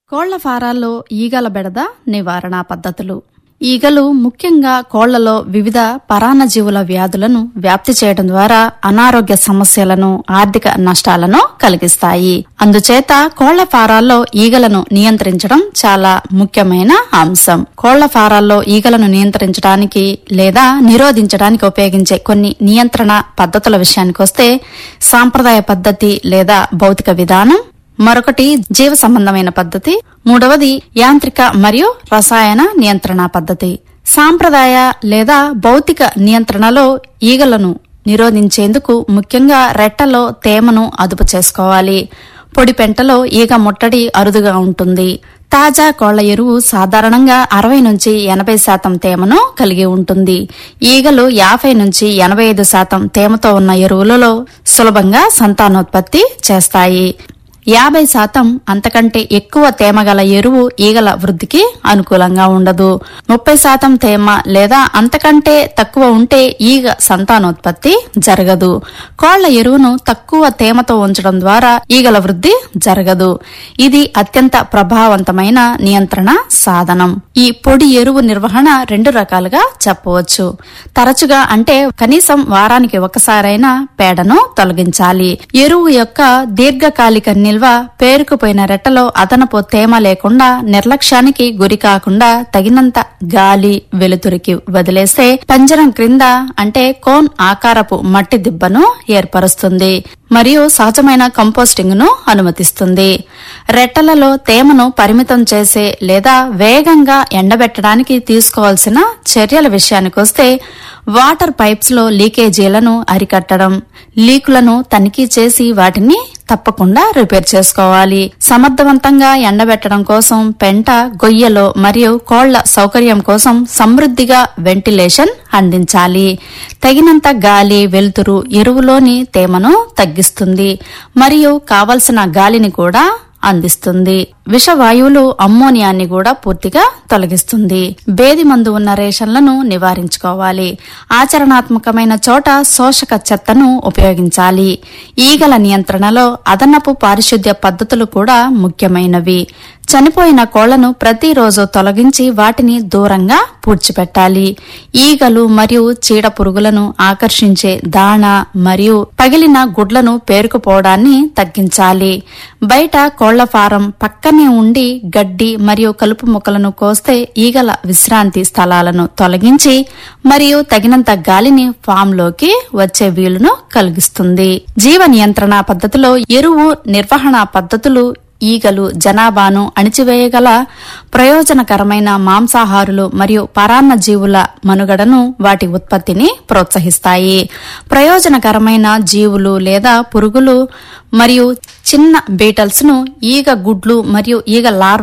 కోళ్ల ఫారాల్లో ఈగల బెడద నివారణ పద్ధతులు ఈగలు ముఖ్యంగా కోళ్లలో వివిధ పరాన్నజీవుల వ్యాధులను వ్యాప్తి చేయడం ద్వారా అనారోగ్య సమస్యలను ఆర్థిక నష్టాలను కలిగిస్తాయి అందుచేత కోళ్ల ఫారాల్లో ఈగలను నియంత్రించడం చాలా ముఖ్యమైన అంశం కోళ్ల ఫారాల్లో ఈగలను నియంత్రించడానికి లేదా నిరోధించడానికి ఉపయోగించే కొన్ని నియంత్రణ పద్ధతుల విషయానికొస్తే సాంప్రదాయ పద్ధతి లేదా భౌతిక విధానం మరొకటి జీవ సంబంధమైన పద్ధతి మూడవది యాంత్రిక మరియు రసాయన నియంత్రణ పద్ధతి సాంప్రదాయ లేదా భౌతిక నియంత్రణలో ఈగలను నిరోధించేందుకు ముఖ్యంగా రెట్టలో తేమను అదుపు చేసుకోవాలి పొడి పెంటలో ఈగ ముట్టడి అరుదుగా ఉంటుంది తాజా కోళ్ల ఎరువు సాధారణంగా అరవై నుంచి ఎనభై శాతం తేమను కలిగి ఉంటుంది ఈగలు యాభై నుంచి ఎనభై ఐదు శాతం తేమతో ఉన్న ఎరువులలో సులభంగా సంతానోత్పత్తి చేస్తాయి యాభై శాతం అంతకంటే ఎక్కువ తేమ గల ఎరువు ఈగల వృద్ధికి అనుకూలంగా ఉండదు ముప్పై శాతం తేమ లేదా అంతకంటే తక్కువ ఉంటే ఈగ సంతానోత్పత్తి జరగదు కోళ్ల ఎరువును తక్కువ తేమతో ఉంచడం ద్వారా ఈగల వృద్ధి జరగదు ఇది అత్యంత ప్రభావవంతమైన నియంత్రణ సాధనం ఈ పొడి ఎరువు నిర్వహణ రెండు రకాలుగా చెప్పవచ్చు తరచుగా అంటే కనీసం వారానికి ఒకసారైనా పేడను తొలగించాలి ఎరువు యొక్క దీర్ఘకాలిక నిల్వ పేరుకుపోయిన రెట్టలో అదనపు తేమ లేకుండా నిర్లక్ష్యానికి గురి కాకుండా తగినంత గాలి వెలుతురికి వదిలేస్తే పంజరం క్రింద అంటే కోన్ ఆకారపు మట్టి దిబ్బను ఏర్పరుస్తుంది మరియు సహజమైన కంపోస్టింగ్ ను అనుమతిస్తుంది రెట్టలలో తేమను పరిమితం చేసే లేదా వేగంగా ఎండబెట్టడానికి తీసుకోవాల్సిన చర్యల విషయానికొస్తే వాటర్ పైప్స్ లో లీకేజీలను అరికట్టడం లీకులను తనిఖీ చేసి వాటిని తప్పకుండా రిపేర్ చేసుకోవాలి సమర్థవంతంగా ఎండబెట్టడం కోసం పెంట గొయ్యలో మరియు కోళ్ల సౌకర్యం కోసం సమృద్ధిగా వెంటిలేషన్ అందించాలి తగినంత గాలి వెలుతురు ఎరువులోని తేమను తగ్గిస్తుంది మరియు కావలసిన గాలిని కూడా అందిస్తుంది విషవాయువులు అమ్మోనియాన్ని కూడా పూర్తిగా తొలగిస్తుంది బేది మందు ఉన్న రేషన్లను నివారించుకోవాలి ఆచరణాత్మకమైన చోట శోషక చెత్తను ఉపయోగించాలి ఈగల నియంత్రణలో అదనపు పారిశుద్ధ్య పద్ధతులు కూడా ముఖ్యమైనవి చనిపోయిన కోళ్లను ప్రతిరోజు తొలగించి వాటిని దూరంగా పూడ్చిపెట్టాలి ఈగలు మరియు చీడ పురుగులను ఆకర్షించే దాణ మరియు పగిలిన గుడ్లను పేరుకుపోవడాన్ని తగ్గించాలి బయట కోళ్ల ఫారం పక్కనే ఉండి గడ్డి మరియు కలుపు మొక్కలను కోస్తే ఈగల విశ్రాంతి స్థలాలను తొలగించి మరియు తగినంత గాలిని ఫామ్ లోకి వచ్చే వీలును కలిగిస్తుంది జీవ నియంత్రణ పద్ధతిలో ఎరువు నిర్వహణ పద్ధతులు ఈగలు జనాభాను అణిచివేయగల ప్రయోజనకరమైన మాంసాహారులు మరియు పరాన్న జీవుల మనుగడను వాటి ఉత్పత్తిని ప్రోత్సహిస్తాయి ప్రయోజనకరమైన జీవులు లేదా పురుగులు మరియు చిన్న బీటల్స్ ను ఈగ గుడ్లు మరియు ఈగ లార్వ